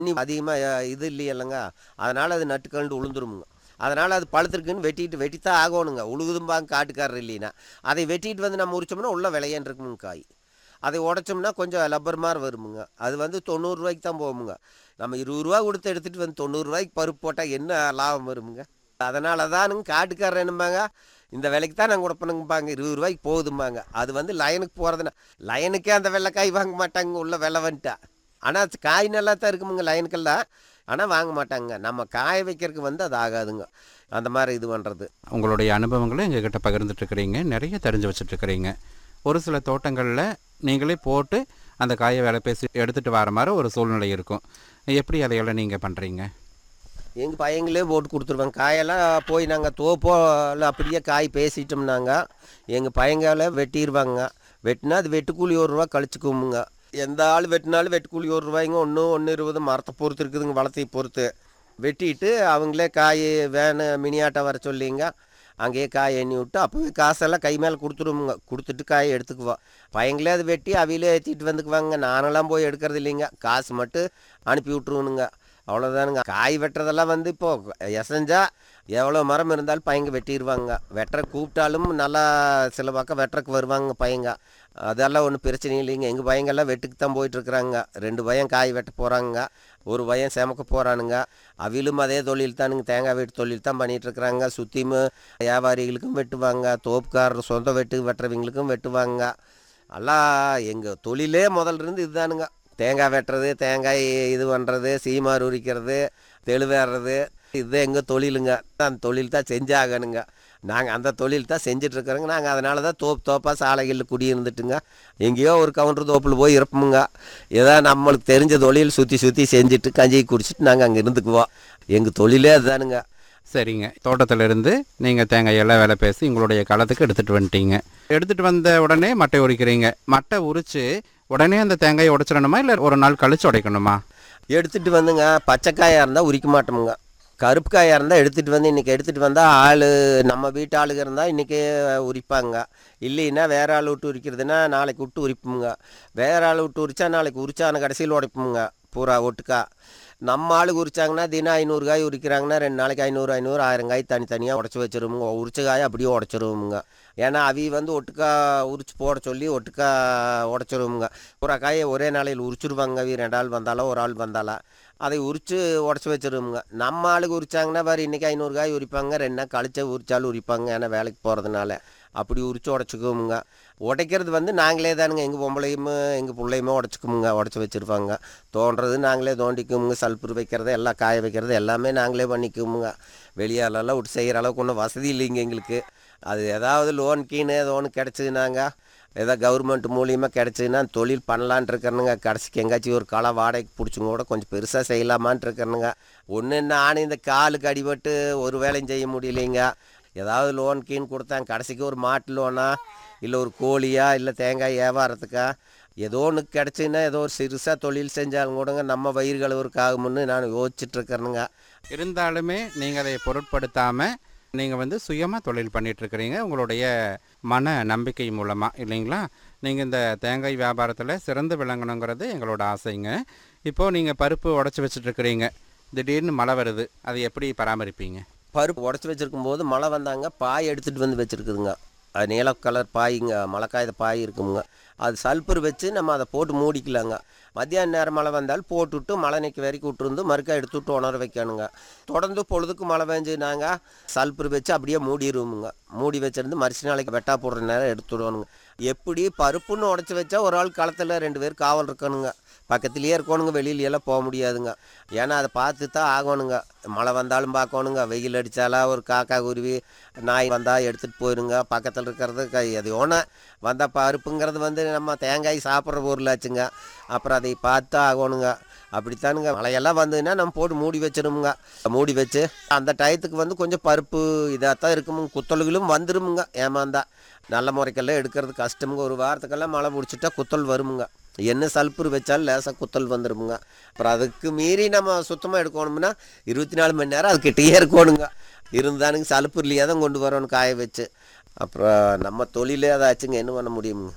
தண்ணி அதிகமாக இது இல்லையல்லங்க அதனால் அது நட்டுக்கண்டு உளுந்துருமுங்க அதனால் அது பழுத்திருக்குன்னு வெட்டிட்டு வெட்டித்தான் ஆகணுங்க உழுகுதும்பாங்க காட்டுக்காரர் இல்லைன்னா அதை வெட்டிட்டு வந்து நம்ம உரிச்சோம்னா உள்ள விளையாண்டு இருக்குமுங்க காய் அதை உடைச்சோம்னா கொஞ்சம் லப்பர் மாதிரி வருமுங்க அது வந்து தொண்ணூறுரூவாய்க்கு தான் போகுமுங்க நம்ம இருபது ரூபா கொடுத்து எடுத்துகிட்டு வந்து தொண்ணூறுரூவாய்க்கு பருப்பு போட்டால் என்ன லாபம் வருமுங்க அதனால தானுங்க காட்டுக்காரர் என்னம்பாங்க இந்த விலைக்கு தான் நாங்கள் கொடுப்பணுங்கப்பாங்க இருபது ரூபாய்க்கு போகுதும்பாங்க அது வந்து லயனுக்கு போகிறதுனா லயனுக்கே அந்த வெள்ளைக்காய் வாங்க மாட்டாங்க உள்ள வெள்ளை வந்துட்டா ஆனால் காய் நல்லா தான் இருக்குமுங்க லயனுக்கெல்லாம் ஆனால் வாங்க மாட்டாங்க நம்ம காய வைக்கிறதுக்கு வந்து அது ஆகாதுங்க அந்த மாதிரி இது பண்ணுறது உங்களுடைய அனுபவங்களை எங்ககிட்ட பகிர்ந்துட்டு இருக்கிறீங்க நிறைய தெரிஞ்சு வச்சுட்டு இருக்கிறீங்க ஒரு சில தோட்டங்களில் நீங்களே போட்டு அந்த காயை வேலை பேசி எடுத்துகிட்டு வர மாதிரி ஒரு சூழ்நிலை இருக்கும் எப்படி அதையெல்லாம் நீங்கள் பண்ணுறீங்க எங்கள் பையங்களே போட்டு கொடுத்துருவாங்க காயெல்லாம் போய் நாங்கள் தோப்போல அப்படியே காய் பேசிட்டோம்னாங்க எங்கள் பையங்கள வெட்டிடுவாங்க வெட்டினா அது வெட்டுக்கூலி ஒரு ரூபா கழிச்சுக்குவோமுங்க எந்த ஆள் வெட்டினாலும் வெட்டுக்கூலி ஒரு ரூபாய்ங்க ஒன்று ஒன்று இருபது மரத்தை பொறுத்து இருக்குதுங்க வளத்தை பொறுத்து வெட்டிட்டு அவங்களே காய் வேனு மினியாட்டம் வர சொல்லிங்க அங்கேயே காய் எண்ணி விட்டு அப்போவே காசெல்லாம் கை மேலே கொடுத்துருவோமுங்க கொடுத்துட்டு காயை எடுத்துக்குவோம் பையங்களே அது வெட்டி அவியிலே ஏற்றிட்டு வந்துக்குவாங்க நானெல்லாம் போய் எடுக்கிறது இல்லைங்க காசு மட்டும் அனுப்பி விட்ருவணுங்க அவ்வளோதானுங்க காய் வெட்டுறதெல்லாம் வந்து இப்போது எசஞ்சா எவ்வளோ மரம் இருந்தாலும் பையங்க வெட்டிடுவாங்க வெட்டுற கூப்பிட்டாலும் நல்லா சில பக்கம் வெட்டுறக்கு வருவாங்க பையங்க அதெல்லாம் ஒன்றும் பிரச்சனை இல்லைங்க எங்கள் பையங்கெல்லாம் வெட்டுக்கு தான் போயிட்டுருக்குறாங்க ரெண்டு பையன் காய் வெட்ட போகிறாங்க ஒரு பையன் செமக்க போகிறானுங்க அவிலும் அதே தொழில் தானுங்க தேங்காய் வெட்டு தொழில் தான் பண்ணிகிட்ருக்குறாங்க சுற்றியும் வியாபாரிகளுக்கும் வெட்டுவாங்க தோப்புக்காரர் சொந்த வெட்டு வெட்டுறவங்களுக்கும் வெட்டுவாங்க எல்லாம் எங்கள் தொழிலே முதல்ல இருந்து இதுதானுங்க தேங்காய் வெட்டுறது தேங்காய் இது பண்ணுறது சீமார் உரிக்கிறது தெளிவேறது இது எங்கள் தொழிலுங்க அந்த தொழில் தான் செஞ்சாகணுங்க நாங்கள் அந்த தொழில் தான் செஞ்சிட்ருக்குறோங்க நாங்கள் அதனால தான் தோப்பு தோப்பாக சாலைகளில் குடியிருந்துட்டுங்க எங்கேயோ ஒரு கவுண்டர் தோப்பில் போய் இருப்போமுங்க ஏதோ நம்மளுக்கு தெரிஞ்ச தொழில் சுற்றி சுற்றி செஞ்சுட்டு கஞ்சி குடிச்சிட்டு நாங்கள் அங்கே இருந்துக்குவோம் எங்கள் தொழிலே அதுதானுங்க சரிங்க தோட்டத்திலிருந்து நீங்கள் தேங்காயெல்லாம் வேலை பேசி உங்களுடைய களத்துக்கு எடுத்துகிட்டு வந்துட்டீங்க எடுத்துகிட்டு வந்த உடனே மட்டை உரிக்கிறீங்க மட்டை உரித்து உடனே அந்த தேங்காயை உடைச்சிடணுமா இல்லை ஒரு நாள் கழிச்சு உடைக்கணுமா எடுத்துகிட்டு வந்துங்க பச்சைக்காயாக இருந்தால் உரிக்க மாட்டோமுங்க கருப்பு காயாக இருந்தால் எடுத்துகிட்டு வந்து இன்றைக்கி எடுத்துகிட்டு வந்தால் ஆள் நம்ம வீட்டு ஆளுங்க இருந்தால் இன்றைக்கே உரிப்பாங்க இல்லைன்னா வேற ஆள் விட்டு உரிக்கிறதுனா நாளைக்கு விட்டு உரிப்போமுங்க வேற ஆள் விட்டு உரிச்சா நாளைக்கு உரிச்சான கடைசியில் உடைப்போமுங்க பூரா ஒட்டுக்கா நம்ம ஆளுக்கு உரிச்சாங்கன்னா தினம் ஐநூறு காய் உரிக்கிறாங்கன்னா ரெண்டு நாளைக்கு ஐநூறு ஐநூறு ஆயிரம் காய் தனித்தனியாக உடச்சி வச்சிருவோமுங்க உரிச்ச காயை அப்படியே உடச்சிருவோமுங்க ஏன்னா அவி வந்து ஒட்டுக்கா உரிச்சு போட சொல்லி ஒட்டுக்கா உடச்சிருவோமுங்க பூரா காயை ஒரே நாளையில் உரிச்சிருவாங்க அவி ரெண்டு ஆள் வந்தாலும் ஒரு ஆள் வந்தாலும் அதை உரித்து உடச்சி வச்சிருவோமுங்க நம்ம ஆளுக்கு உரிச்சாங்கன்னா வேறு இன்றைக்கி ஐநூறு காய் உரிப்பாங்க ரெண்டு நாள் கழிச்சா உரிச்சாலும் உரிப்பாங்க ஏன்னா வேலைக்கு போகிறதுனால அப்படி உரித்து உடச்சிக்குவோமுங்க உடைக்கிறது வந்து நாங்களே தானுங்க எங்கள் பொம்பளையும் எங்கள் பிள்ளையுமே உடச்சிக்குமுங்க உடச்சி வச்சுருப்பாங்க தோன்றது நாங்களே தோண்டிக்குவோமுங்க சல்புர் வைக்கிறது எல்லாம் காய வைக்கிறது எல்லாமே நாங்களே பண்ணிக்குவோமுங்க வெளியாலெல்லாம் விட்டு செய்கிற அளவுக்கு ஒன்றும் வசதி இல்லைங்க எங்களுக்கு அது ஏதாவது லோன் கீனு ஏதோ ஒன்று கிடச்சிதுனாங்க ஏதோ கவர்மெண்ட் மூலியமாக கிடச்சிதுன்னா தொழில் பண்ணலான் இருக்கிறனுங்க கடைசிக்கு எங்கேயாச்சும் ஒரு களை வாடகைக்கு பிடிச்சுங்க கூட கொஞ்சம் பெருசாக செய்யலாமான் இருக்கிறனுங்க ஒன்று நான் இந்த காலுக்கு அடிபட்டு ஒரு வேலையும் செய்ய முடியலைங்க ஏதாவது லோன் கீன் கொடுத்தாங்க கடைசிக்கு ஒரு மாட்டு லோனா இல்லை ஒரு கோழியா இல்லை தேங்காய் வியாபாரத்துக்கா ஏதோ ஒன்று கிடச்சின்னா ஏதோ ஒரு சிறுசாக தொழில் செஞ்சாலும் கூடங்க நம்ம வயிறு கழுவுறக்கு ஆகும்னு நான் யோசிச்சுட்டு இருக்கிறேனுங்க இருந்தாலுமே நீங்கள் அதை பொருட்படுத்தாமல் நீங்கள் வந்து சுயமாக தொழில் பண்ணிட்டு இருக்கிறீங்க உங்களுடைய மன நம்பிக்கை மூலமாக இல்லைங்களா நீங்கள் இந்த தேங்காய் வியாபாரத்தில் சிறந்து விளங்கணுங்கிறது எங்களோட ஆசைங்க இப்போது நீங்கள் பருப்பு உடச்சி வச்சுட்ருக்கிறீங்க திடீர்னு மழை வருது அதை எப்படி பராமரிப்பீங்க பருப்பு உடச்சி வச்சிருக்கும் போது மழை வந்தாங்க பாய் எடுத்துகிட்டு வந்து வச்சுருக்குதுங்க அது நீல கலர் பாய்ங்க மழைக்காயத பாய் இருக்குங்க அது சல்பர் வச்சு நம்ம அதை போட்டு மூடிக்கலாங்க மத்தியான நேரம் மழை வந்தாலும் போட்டுவிட்டு மழை நிற்க வரைக்கும் விட்டுருந்து மறுக்கா எடுத்து விட்டு உணர வைக்கணுங்க தொடர்ந்து பொழுதுக்கு மழை பெஞ்சுனாங்க சல்பர் வச்சு அப்படியே மூடிடுவோமுங்க மூடி வச்சிருந்து மறுச்சு நாளைக்கு வெட்டா போடுற நேரம் எடுத்து விடுவானுங்க எப்படி பருப்புன்னு உடச்சி வச்சா ஒரு ஆள் களத்தில் ரெண்டு பேர் காவல் இருக்கணுங்க பக்கத்துலேயே இருக்கணுங்க வெளியில எல்லாம் போக முடியாதுங்க ஏன்னா அதை பார்த்து தான் ஆகணுங்க மழை வந்தாலும் பார்க்கணுங்க வெயில் அடித்தாலா ஒரு காக்கா குருவி நாய் வந்தால் எடுத்துகிட்டு போயிருங்க பக்கத்தில் இருக்கிறது க எது ஒன்று வந்தால் பருப்புங்கிறது வந்து நம்ம தேங்காய் சாப்பிட்ற பொருளாச்சுங்க அப்புறம் அதை பார்த்து ஆகணுங்க அப்படித்தானுங்க மழையெல்லாம் வந்ததுன்னா நம்ம போட்டு மூடி வச்சிருமுங்க மூடி வச்சு அந்த டயத்துக்கு வந்து கொஞ்சம் பருப்பு இதாக தான் இருக்குமுங்க குத்தல்களும் வந்துருமுங்க ஏமாந்தா நல்ல முறைக்கெல்லாம் எடுக்கிறது கஷ்டமுங்க ஒரு வாரத்துக்கெல்லாம் மழை பிடிச்சிட்டா குத்தல் வருமுங்க என்ன சல்புரு வச்சாலும் லேசாக குத்தல் வந்துருமுங்க அப்புறம் அதுக்கு மீறி நம்ம சுத்தமாக எடுக்கணும்னா இருபத்தி நாலு மணி நேரம் அதுக்கிட்டேயே இருக்கணுங்க இருந்தானுங்க சலுப்புர்லையே தான் கொண்டு வரணும் காய வச்சு அப்புறம் நம்ம தொழிலே அதாச்சுங்க என்ன பண்ண முடியுமுங்க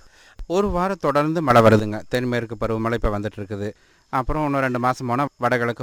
ஒரு வாரம் தொடர்ந்து மழை வருதுங்க தென்மேற்கு பருவமழை இப்போ வந்துட்டு இருக்குது அப்புறம் இன்னும் ரெண்டு மாதம் போனால் வடகிழக்கு